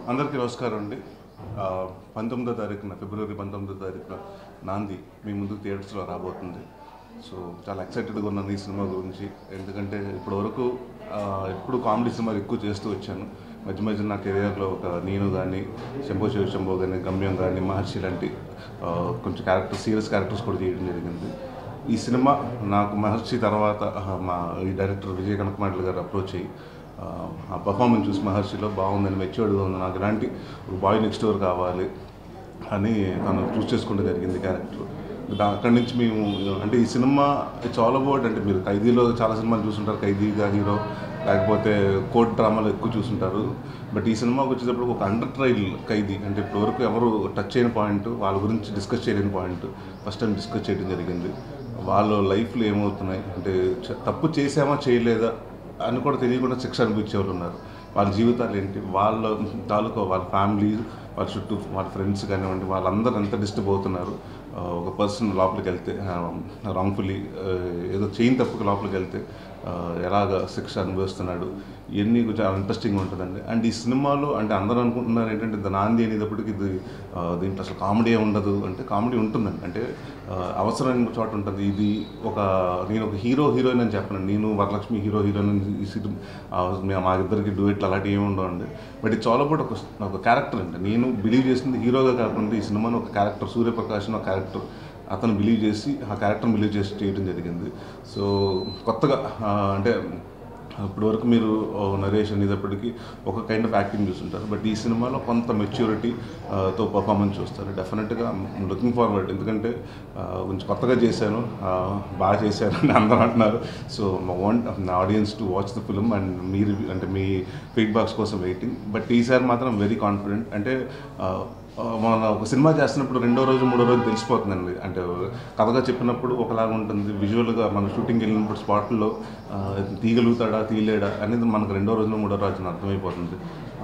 అందరికీ నమస్కారం అండి ఆ, పంతొమ్మిదో తారీఖున ఫిబ్రవరి పంతొమ్మిదో తారీఖున నాంది మీ ముందు థియేటర్స్లో రాబోతుంది సో చాలా ఎక్సైటెడ్గా ఉన్నాను ఈ సినిమా గురించి ఎందుకంటే ఇప్పటి వరకు ఎప్పుడు కామెడీ సినిమాలు ఎక్కువ చేస్తూ వచ్చాను మధ్య మధ్య నా కెరియర్లో ఒక నేను కానీ శంభో శివ శంభో కానీ గమ్యం కానీ మహర్షి లాంటి ఆ, కొంచెం క్యారెక్టర్ సీరియస్ క్యారెక్టర్స్ కూడా చేయడం జరిగింది ఈ సినిమా నాకు మహర్షి తర్వాత ఆ, మా ఈ డైరెక్టర్ విజయ్ కనకమాటలు గారు అప్రోచ్ అయ్యి ఆ, ఆ పర్ఫార్మెన్స్ చూసి మహర్షిలో బాగుందని మెచ్యూర్డ్గా ఉంది నాకు ఇలాంటి ఒక బాయ్ నెక్స్ట్ డోర్ కావాలి అని తను చూస్ చేసుకుంటే జరిగింది క్యారెక్టర్ దా అక్కడి నుంచి మేము అంటే ఈ సినిమా ఇట్స్ ఆల్ అబౌట్ అంటే మీరు ఖైదీలో చాలా సినిమాలు చూసుంటారు ఖైదీగా హీరో లేకపోతే కోర్ట్ డ్రామాలు ఎక్కువ చూసుంటారు బట్ ఈ సినిమాకి వచ్చేటప్పుడు ఒక అండర్ ట్రయల్ ఖైదీ అంటే ఇప్పటివరకు ఎవరు టచ్ అయిన పాయింట్ వాళ్ళ గురించి డిస్కస్ చేయలేని పాయింట్ ఫస్ట్ టైం డిస్కస్ చేయడం జరిగింది వాళ్ళ లైఫ్లో ఏమవుతున్నాయి అంటే చ- తప్పు చేసామా చేయలేదా అని కూడా తెలియకుండా శిక్ష అనిపించే వాళ్ళు ఉన్నారు వాళ్ళ జీవితాలు ఏంటి వాళ్ళ తాలూకా వాళ్ళ ఫ్యామిలీ వాళ్ళ చుట్టూ వాళ్ళ ఫ్రెండ్స్ కానివ్వండి వాళ్ళందరూ ఎంత డిస్టర్బ్ అవుతున్నారు ఆ, ఒక పర్సన్ లోపలికి వెళ్తే రాంగ్ఫుల్లీ ఏదో చైన్ తప్పుకు లోపలికి వెళ్తే ఆ, ఎలాగ శిక్ష అనుభవిస్తున్నాడు ఇవన్నీ కొంచెం ఇంట్రెస్టింగ్ ఉంటుందండి అండ్ ఈ సినిమాలో అంటే అందరూ అనుకుంటున్నారు ఏంటంటే ఇంత నాంది అనేటప్పటికి ఇది ఆ, దీంట్లో అసలు కామెడీ ఉండదు అంటే కామెడీ ఉంటుందండి అంటే ఆ, అవసరమైన చోట ఉంటుంది ఇది ఒక నేను ఒక హీరో హీరోయిన్ అని చెప్పను నేను వరలక్ష్మి హీరో హీరోయిన్ అని ఈ సినిమా మా ఇద్దరికి డూయట్లు అలాంటివి ఏమి ఉండవండి బట్ ఇది చాలా ఒక ఒక క్యారెక్టర్ అండి నేను బిలీవ్ చేసింది హీరోగా కాకుండా ఈ సినిమాలో ఒక క్యారెక్టర్ సూర్యప్రకాష్ అని ఒక క్యారెక్టర్ అతను బిలీవ్ చేసి ఆ క్యారెక్టర్ని బిలీవ్ చేసి చేయడం జరిగింది సో కొత్తగా ఆ, అంటే ఇప్పటి వరకు మీరు నరేషన్ ఇదప్పటికీ ఒక కైండ్ ఆఫ్ యాక్టింగ్ చూస్తుంటారు బట్ ఈ సినిమాలో కొంత మెచ్యూరిటీ తో పర్ఫార్మెన్స్ చూస్తారు డెఫినెట్గా లుకింగ్ ఫార్వర్డ్ ఎందుకంటే ఆ, కొంచెం కొత్తగా చేశాను ఆ, బాగా చేశాను అని అందరూ అంటున్నారు so want audience to watch the film and మీరు అంటే మీ ఫీడ్బాక్స్ కోసం వెయిటింగ్ బట్ ఈసారి మాత్రం వెరీ కాన్ఫిడెంట్ అంటే ఆ, ఆ, మన ఒక సినిమా చేస్తున్నప్పుడు రెండో రోజు మూడో రోజు తెలిసిపోతుందండి అంటే కథగా చెప్పినప్పుడు ఒకలాగా ఉంటుంది విజువల్గా మన షూటింగ్ వెళ్ళినప్పుడు స్పాట్లో తీయగలుగుతాడా తీయలేడా అనేది మనకు రెండో రోజున మూడో రోజున అర్థమైపోతుంది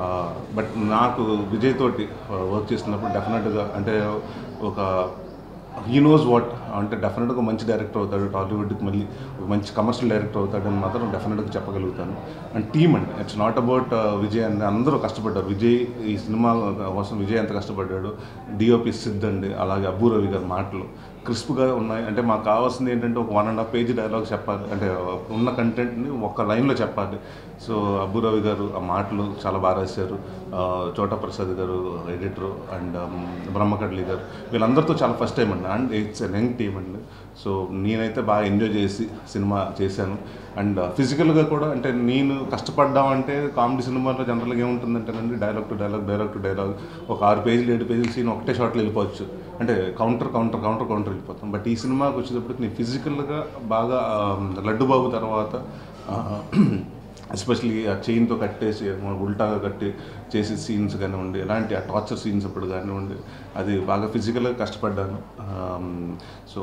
బట్ నాకు విజయ్ తోటి వర్క్ చేస్తున్నప్పుడు డెఫినెట్గా అంటే ఒక హీ నోస్ వాట్ అంటే డెఫినెట్గా మంచి డైరెక్టర్ అవుతాడు టాలీవుడ్కి మళ్ళీ ఒక మంచి కమర్షియల్ డైరెక్టర్ అవుతాడని మాత్రం డెఫినెట్గా చెప్పగలుగుతాను అండ్ టీమ్ అండి ఇట్స్ నాట్ అబౌట్ విజయ్ అండి అందరూ కష్టపడ్డారు విజయ్ ఈ సినిమా కోసం విజయ్ ఎంత కష్టపడ్డాడు డిఓపి సిద్ధ్ అండి అలాగే అబ్బు రవి గారి మాటలు క్రిస్ప్గా ఉన్నాయి అంటే మాకు కావాల్సింది ఏంటంటే ఒక one and half page dialogue చెప్పాలి అంటే ఉన్న కంటెంట్ని ఒక లైన్లో చెప్పాలి సో అబ్బు రవి గారు ఆ మాటలు చాలా బాగా రాశారు ఆ, చోటా ప్రసాద్ గారు ఎడిటర్ అండ్ బ్రహ్మకడ్లి గారు వీళ్ళందరితో చాలా ఫస్ట్ టైం అండి and it's an young team అండి సో నేనైతే బాగా ఎంజాయ్ చేసి సినిమా చేశాను అండ్ ఫిజికల్గా కూడా అంటే నేను కష్టపడ్డామంటే కామెడీ సినిమాలో జనరల్గా ఏముంటుందంటేనండి dialogue to dialogue dialogue to dialogue ఒక ఆరు పేజీలు ఏడు పేజీలు సీన్ ఒకటే షాట్లో వెళ్ళిపోవచ్చు అంటే కౌంటర్ కౌంటర్ కౌంటర్ కౌంటర్ వెళ్ళిపోతాం బట్ ఈ సినిమాకి వచ్చేటప్పటికి నేను ఫిజికల్గా బాగా ఆ, లడ్డు బాబు తర్వాత ఎస్పెషలీ ఆ చైన్తో కట్టేసి ఉల్టాగా కట్టి చేసే సీన్స్ కానివ్వండి ఎలాంటి ఆ టార్చర్ సీన్స్ అప్పుడు కానివ్వండి అది బాగా ఫిజికల్గా కష్టపడ్డాను సో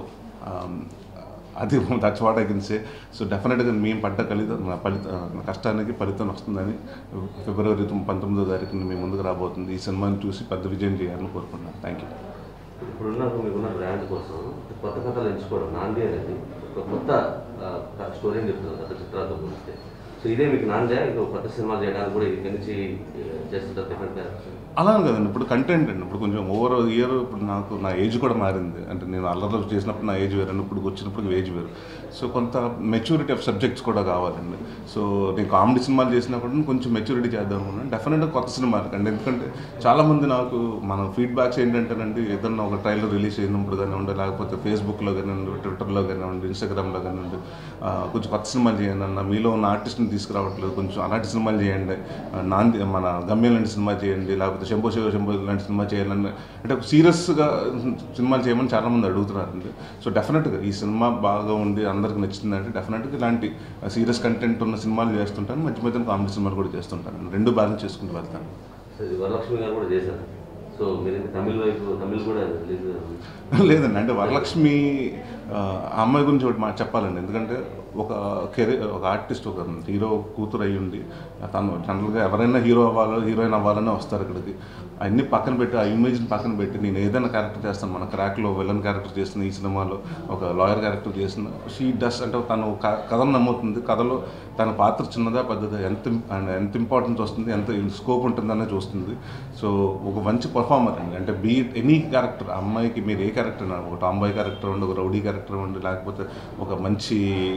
అది that's what I can say so డెఫినెట్గా మేము పడ్డ ఫలితం ఫలిత కష్టానికి ఫలితం వస్తుందని ఫిబ్రవరి తొమ్- పంతొమ్మిదో తారీఖున మీ ముందుకు రాబోతుంది ఈ సినిమాని చూసి పెద్ద విజయం చేయాలని కోరుకుంటున్నాను థ్యాంక్ యూ ఇప్పుడున్న మీకున్న బ్రాండ్ కోసం కొత్త కథలు ఎంచుకోవడం నాంది అనేది ఒక కొత్త స్టోరీని చెప్తుంది గత చిత్రాలతో పోలిస్తే సో ఇదే మీకు నాందే ఇంకా కొత్త సినిమాలు చేయడానికి కూడా ఇక్కడి నుంచి ఆ, చేస్తుంటారు డిఫరెంట్ అలా అని కదండి ఇప్పుడు కంటెంట్ అండి ఇప్పుడు కొంచెం ఓవర్ ఇయర్ ఇప్పుడు నాకు నా ఏజ్ కూడా మారింది అంటే నేను అల్లర్లు చేసినప్పుడు నా ఏజ్ వేరు ఇప్పుడు వచ్చినప్పుడు ఏజ్ వేరు సో కొంత మెచ్యూరిటీ ఆఫ్ సబ్జెక్ట్స్ కూడా కావాలండి సో నేను కామెడీ సినిమాలు చేసినప్పుడు కొంచెం మెచ్యూరిటీ చేద్దాం అనుకున్నాను డెఫినెట్గా కొత్త సినిమాలు అండి ఎందుకంటే చాలామంది నాకు మన ఫీడ్బ్యాక్స్ ఏంటంటేనండి ఏదన్నా ఒక ట్రైలర్ రిలీజ్ అయినప్పుడు కానివ్వండి లేకపోతే ఫేస్బుక్లో కానివ్వండి ట్విట్టర్లో కానివ్వండి ఇన్స్టాగ్రామ్లో కానివ్వండి ఆ, కొంచెం కొత్త సినిమాలు చేయండి అన్న మీలో ఉన్న ఆర్టిస్ట్ని తీసుకురావట్లేదు కొంచెం అలాంటి సినిమాలు చేయండి ఆ, నాంది మన గమ్యం లాంటి సినిమా చేయండి లేకపోతే శంభో శివ శంభో లాంటి సినిమా చేయాలని అంటే సీరియస్గా సినిమాలు చేయమని చాలామంది అడుగుతున్నారండి సో డెఫినెట్గా ఈ సినిమా బాగా ఉండి అందరికి నచ్చిందంటే డెఫినెట్గా ఇలాంటి సీరియస్ కంటెంట్ ఉన్న సినిమాలు చేస్తుంటాను మధ్య మధ్యన కామెడీ సినిమాలు కూడా చేస్తుంటాను రెండు బ్యాలెన్స్ చేసుకుంటూ వెళ్తాను సో ఇది వరలక్ష్మి గారు కూడా చేశారు సో మీరు ఇంకా తమిళ వైపు తమిళ్ కూడా రిలీజ్ లేదండి అంటే వరలక్ష్మి ఆ, ఆ అమ్మాయి గురించి ఒకటి మా చెప్పాలండి ఎందుకంటే ఒక కెరీర్ ఒక ఆర్టిస్ట్ ఒక హీరో కూతురు అయ్యి ఉండి తను జనరల్గా ఎవరైనా హీరో అవ్వాలో హీరోయిన్ అవ్వాలని వస్తారు ఇక్కడికి అన్ని పక్కన పెట్టి ఆ ఇమేజ్ని పక్కన పెట్టి నేను ఏదైనా క్యారెక్టర్ చేస్తాను మన క్రాక్లో విలన్ క్యారెక్టర్ చేసిన ఈ సినిమాలో ఒక లాయర్ క్యారెక్టర్ చేసిన షీ డస్ అంటే తను క- కథను నమ్ముతుంది కథలో తన పాత్ర చిన్నదా పెద్దదా ఎంత అండ్ ఎంత ఇంపార్టెన్స్ వస్తుంది ఎంత స్కోప్ ఉంటుందనే చూస్తుంది సో ఒక మంచి పర్ఫార్మర్ అండి అంటే బీ ఎనీ క్యారెక్టర్ అమ్మాయికి మీరు ఏ క్యారెక్టర్ ఒక టాంబాయ్ క్యారెక్టర్ ఉండి ఒక రౌడీ క్యారెక్టర్ ఉండి లేకపోతే ఒక మంచి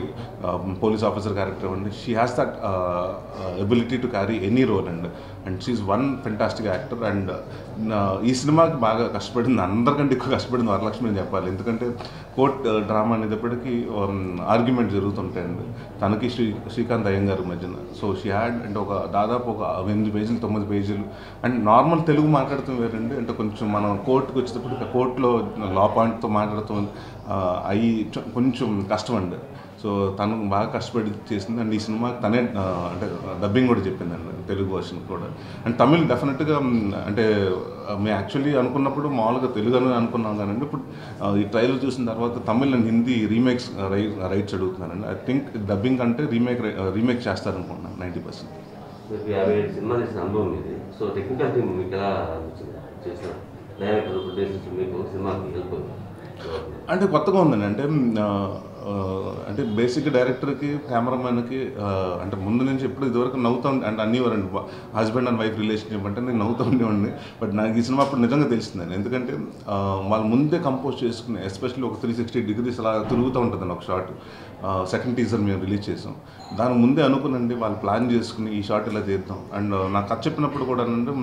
పోలీస్ ఆఫీసర్ క్యారెక్టర్ ఉండి she has that ability to carry any role and and she's one fantastic actor and ఈ సినిమాకి బాగా కష్టపడింది అందరికంటే ఎక్కువ కష్టపడింది వరలక్ష్మి అని చెప్పాలి ఎందుకంటే కోర్ట్ డ్రామా అనేటప్పటికీ ఆర్గ్యుమెంట్ జరుగుతుంటాయండి తనకి శ్రీ శ్రీకాంత్ అయ్యంగారు మధ్యన సో షీ హ్యాడ్ అంటే ఒక దాదాపు ఒక ఎనిమిది పేజీలు తొమ్మిది పేజీలు అండ్ నార్మల్ తెలుగు మాట్లాడుతూ వేరండి అంటే కొంచెం మనం కోర్టుకు వచ్చేటప్పుడు కోర్టులో లా పాయింట్తో మాట్లాడుతూ ఆ, అయ్యి చ- కొంచెం కష్టం అండి సో తను బాగా కష్టపడి చేసింది అండ్ ఈ సినిమాకి తనే ఆ, అంటే డబ్బింగ్ కూడా చెప్పిందండి తెలుగు వర్షన్ కూడా అండ్ తమిళ్ డెఫినెట్గా మ్, అంటే ఆ, మేము యాక్చువల్లీ అనుకున్నప్పుడు మామూలుగా తెలుగు అని అనుకున్నాం కానీ ఇప్పుడు ఆ, ఈ ట్రైలర్ చూసిన తర్వాత Tamil and Hindi remakes rights అడుగుతున్నానండి ఐ థింక్ డబ్బింగ్ అంటే రీమేక్ రీమేక్ చేస్తారనుకుంటున్నాను నైంటీ పర్సెంట్ మీకు యాభై ఏడు సినిమా చేసిన అనుభవం ఇది సో టెక్నికల్ టీమ్ మీకు ఎలా అనిపించింది చేసిన డైరెక్టర్ ప్రొడ్యూసర్స్ మీకు సినిమాకి హెల్ప్ అంటే కొత్తగా ఉందండి అంటే మ్, ఆ, ఆ, అంటే బేసిక్ డైరెక్టర్కి కెమెరామెన్కి అంటే ముందు నుంచి ఎప్పుడు ఇదివరకు నవ్వుతా ఉండే అంటే అనేవారండి హస్బెండ్ అండ్ వైఫ్ రిలేషన్షిప్ అంటే నేను నవ్వుతూ ఉండేవాడిని బట్ నాకు ఈ సినిమా అప్పుడు నిజంగా తెలిసిందండి ఎందుకంటే ఆ, వాళ్ళు ముందే కంపోజ్ చేసుకుని ఎస్పెషల్లీ ఒక త్రీ సిక్స్టీ డిగ్రీస్ అలా తిరుగుతూ ఉంటుందండి ఒక షాట్ సెకండ్ టీజర్ మేము రిలీజ్ చేసాం దాని ముందే అనుకునండి వాళ్ళు ప్లాన్ చేసుకుని ఈ షాట్ ఇలా చేద్దాం అండ్ నాకు కథ చెప్పినప్పుడు కూడా అంటే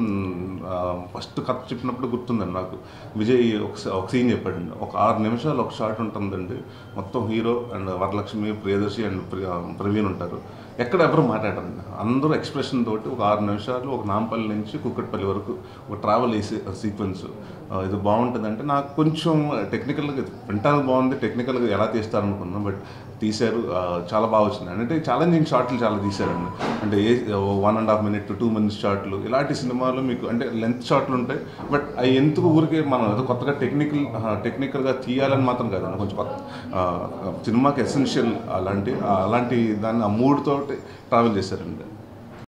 ఫస్ట్ కథ చెప్పినప్పుడు గుర్తుందండి నాకు విజయ్ ఒక స- ఒక సీన్ చెప్పాడండి ఒక ఆరు నిమిషాలు ఒక షాట్ ఉంటుందండి మొత్తం hero and Varalakshmi Priyadarshi and ప్రి- ప్రవీణ్ ఉంటారు ఎక్కడ ఎవరు మాట్లాడరండి అందరూ ఎక్స్ప్రెషన్ తోటి ఒక ఆరు నిమిషాలు ఒక నాంపల్లి నుంచి కుక్కట్పల్లి వరకు ఒక ట్రావెల్ వేసే సీక్వెన్స్ ఇది బాగుంటుంది అంటే నాకు కొంచెం టెక్నికల్గా వింటానికి బాగుంది టెక్నికల్గా ఎలా తీస్తారనుకున్నాం బట్ తీశారు ఆ, చాలా బాగా వచ్చింది అంటే ఛాలెంజింగ్ షాట్లు చాలా తీశారండి అంటే a one and half minute two minutes షాట్లు ఇలాంటి సినిమాలు మీకు అంటే లెంత్ షాట్లు ఉంటాయి బట్ అవి ఎందుకు ఊరికే మనం ఏదో కొత్తగా టెక్నికల్ టెక్నికల్గా తీయాలని మాత్రం కాదండి కొంచెం కొత్త ఆ, సినిమాకి ఎసెన్షియల్ అలాంటి అలాంటి దాన్ని ఆ మూడ్ తోటి ట్రావెల్ చేశారండి